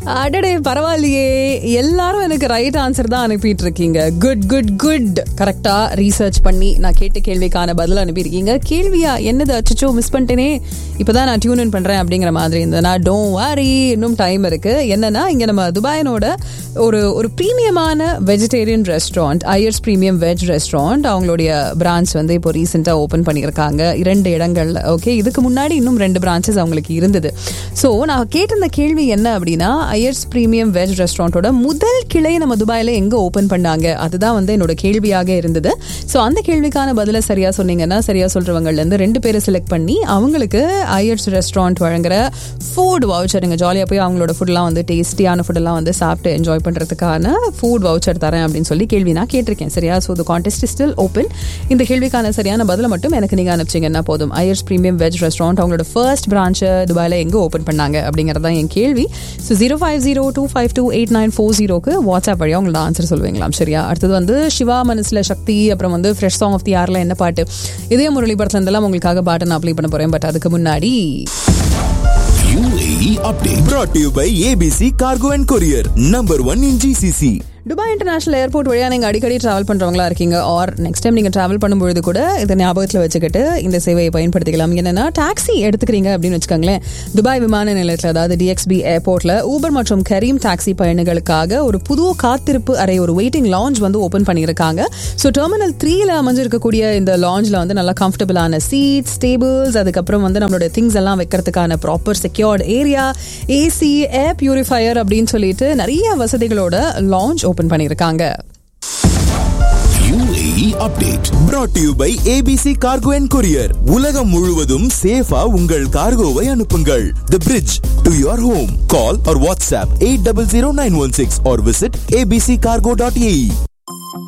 அடடே பரவாயில்லையே எல்லாரும் எனக்கு ரைட் ஆன்சர் தான் அனுப்பிட்டு இருக்கீங்க குட் குட் குட் கரெக்டா ரீசர்ச் பண்ணி நான் கேட்ட கேள்விக்கான பதில் அனுப்பியிருக்கீங்க கேள்வியா என்னது அச்சோ மிஸ் பண்ணிட்டேனே இப்பதான் நான் டியூன் இன் பண்றேன் அப்படிங்கிற மாதிரி இருந்ததுனா டோன் வாரி இன்னும் டைம் இருக்கு என்னன்னா இங்க நம்ம துபாயினோட ஒரு ஒரு ப்ரீமியமான vegetarian restaurant Iyer's premium veg restaurant அவங்களுடைய பிரான்ச் வந்து இப்போ ரீசெண்டாக ஓப்பன் பண்ணியிருக்காங்க இரண்டு இடங்கள்ல ஓகே இதுக்கு முன்னாடி இன்னும் ரெண்டு பிரான்ச்சஸ் அவங்களுக்கு இருந்தது ஸோ நான் கேட்டிருந்த கேள்வி என்ன அப்படின்னா ஐயர்ஸ் ப்ரீமியம் வெஜ் ரெஸ்டாரண்ட்டோட முதல் கிளை நம்ம துபாயில் எங்கே ஓப்பன் பண்ணாங்க அதுதான் வந்து என்னோட கேள்வியாக இருந்தது ஸோ அந்த கேள்விக்கான பதிலை சரியாக சொன்னீங்கன்னா சரியாக சொல்கிறவங்கலேருந்து ரெண்டு பேரை செலக்ட் பண்ணி அவங்களுக்கு ஐயர்ஸ் ரெஸ்டாரண்ட் வழங்குற ஃபுட் வவுச்சர் நீங்கள் ஜாலியாக போய் அவங்களோட ஃபுட்லாம் வந்து டேஸ்டியான ஃபுட்டெல்லாம் வந்து சாப்பிட்டு என்ஜாய் பண்ணுறதுக்கான ஃபுட் வவுச்சர் தரேன் அப்படின்னு சொல்லி கேள்வி நான் கேட்டிருக்கேன் சரியா so the contest still open இந்த கேள்விக்கான சரியான பதிலை மட்டும் எனக்கு நீங்கள் அனுப்பிச்சிங்கன்னா போதும் ஐயர்ஸ் ப்ரீமியம் வெஜ் ரெஸ்டாரண்ட் அவங்களோட ஃபர்ஸ்ட் பிரான்ச்சை துபாயில் எங்கே ஓப்பன் பண்ணாங்க அப்படிங்கிறது தான் என் கேள்வி so zero five zero two five two eight nine four ஜீரோக்கு வாட்ஸ்அப் வழியாக உங்களோட ஆன்சர் சொல்லுவீங்களாம் சரியா அடுத்தது வந்து சிவா மனசில் சக்தி அப்புறம் வந்து ஃப்ரெஷ் சாங் ஆஃப் தி யாரில் என்ன பாட்டு இதே முரளி படத்துல இருந்தெல்லாம் உங்களுக்காக பாட்டு நான் அப்ளை பண்ண போகிறேன் பட் அதுக்கு முன்னாடி UAE update brought to you by ABC Cargo and Courier, number one in GCC. Dubai international airport வழியாக நீங்கள் அடிக்கடி ட்ராவல் பண்ணுறவங்களா இருக்கீங்க ஆர் நெக்ஸ்ட் டைம் நீங்கள் ட்ராவல் பண்ணும்பொழுது கூட இதை ஞாபகத்தில் வச்சுக்கிட்டு இந்த சேவையை பயன்படுத்திக்கலாம் என்னன்னா டாக்ஸி எடுத்துக்கிறீங்க அப்படின்னு வச்சுக்கோங்களேன் துபாய் விமான நிலையத்தில் அதாவது டிஎக்ஸ்பி ஏர்போர்ட்டில் ஊபர் மற்றும் கரீம் டாக்ஸி பயணிகளுக்காக ஒரு புது காத்திருப்பு அறை ஒரு வெயிட்டிங் லாஞ்ச் வந்து ஓப்பன் பண்ணியிருக்காங்க ஸோ டெர்மினல் த்ரீல அமைஞ்சிருக்கக்கூடிய இந்த லாஞ்சில் வந்து நல்லா கம்ஃபர்டபுளான சீட்ஸ் டேபிள்ஸ் அதுக்கப்புறம் வந்து நம்மளோட திங்ஸ் எல்லாம் வைக்கிறதுக்கான proper secured area AC air purifier அப்படின்னு சொல்லிட்டு நிறைய வசதிகளோட லாஞ்ச் ஓப்பன் பண்ணியிருக்காங்க UAE update brought to you by ABC Cargo and Courier. உலகம் முழுவதும் சேஃபா உங்கள் கார்கோவை அனுப்புங்கள் The bridge to your home. Call or WhatsApp 800916 or visit abccargo.ae.